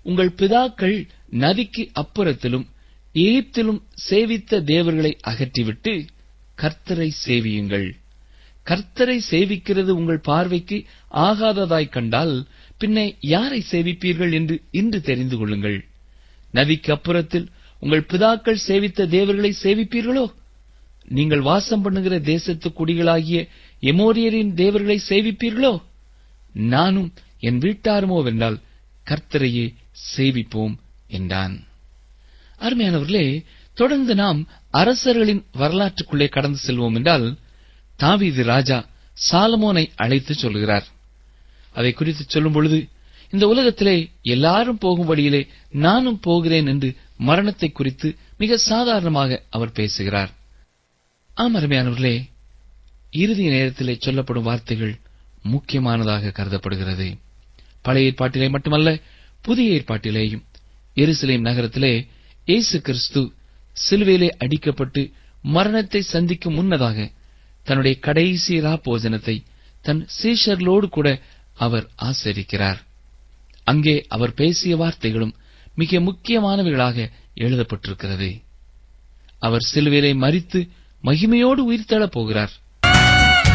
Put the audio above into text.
உங்கள் பிதாக்கள் நதிக்கு அப்புறத்திலும் எகிப்திலும் சேவித்த தேவர்களை அகற்றிவிட்டு கர்த்தரை சேவியுங்கள் கர்த்தரை சேவிக்கிறது உங்கள் பார்வைக்கு ஆகாததாய் கண்டால் பின்னே யாரை சேவிப்பீர்கள் என்று இன்று தெரிந்து கொள்ளுங்கள் நதிக்கு அப்புறத்தில் உங்கள் பிதாக்கள் சேவித்த தேவர்களை சேவிப்பீர்களோ நீங்கள் வாசம் பண்ணுகிற தேசத்து குடிகளாகிய எமோரியரின் தேவர்களை சேவிப்பீர்களோ நானும் என் வீட்டாருமோ வென்றால் கர்த்தரையே சேவிப்போம் என்றான் அருமையானவர்களே தொடர்ந்து நாம் அரசர்களின் வரலாற்றுக்குள்ளே கடந்து செல்வோம் என்றால் தாவீது ராஜா சாலமோனை அழைத்து சொல்கிறார் அதை குறித்து சொல்லும் பொழுது இந்த உலகத்திலே எல்லாரும் போகும் வழியிலே நானும் போகிறேன் என்று மரணத்தை குறித்து மிக சாதாரணமாக அவர் பேசுகிறார் ஆம் அருமையானவர்களே இறுதி நேரத்திலே சொல்லப்படும் வார்த்தைகள் முக்கியமானதாக கருதப்படுகிறது பழைய ஏற்பாட்டிலே மட்டுமல்ல புதிய ஏற்பாட்டிலேயும் எருசலேம் நகரத்திலே இயேசு கிறிஸ்து சிலுவையிலே அடிக்கப்பட்டு மரணத்தை சந்திக்கும் முன்னதாக தன்னுடைய கடைசி ராப்போஜனத்தை தன் சீஷர்களோடு கூட அவர் ஆசரிக்கிறார் அங்கே அவர் பேசிய வார்த்தைகளும் மிக முக்கியமானவைகளாக எழுதப்பட்டிருக்கிறது அவர் சிலுவையிலே மறித்து மகிமையோடு உயிர்த்தெழப் போகிறார்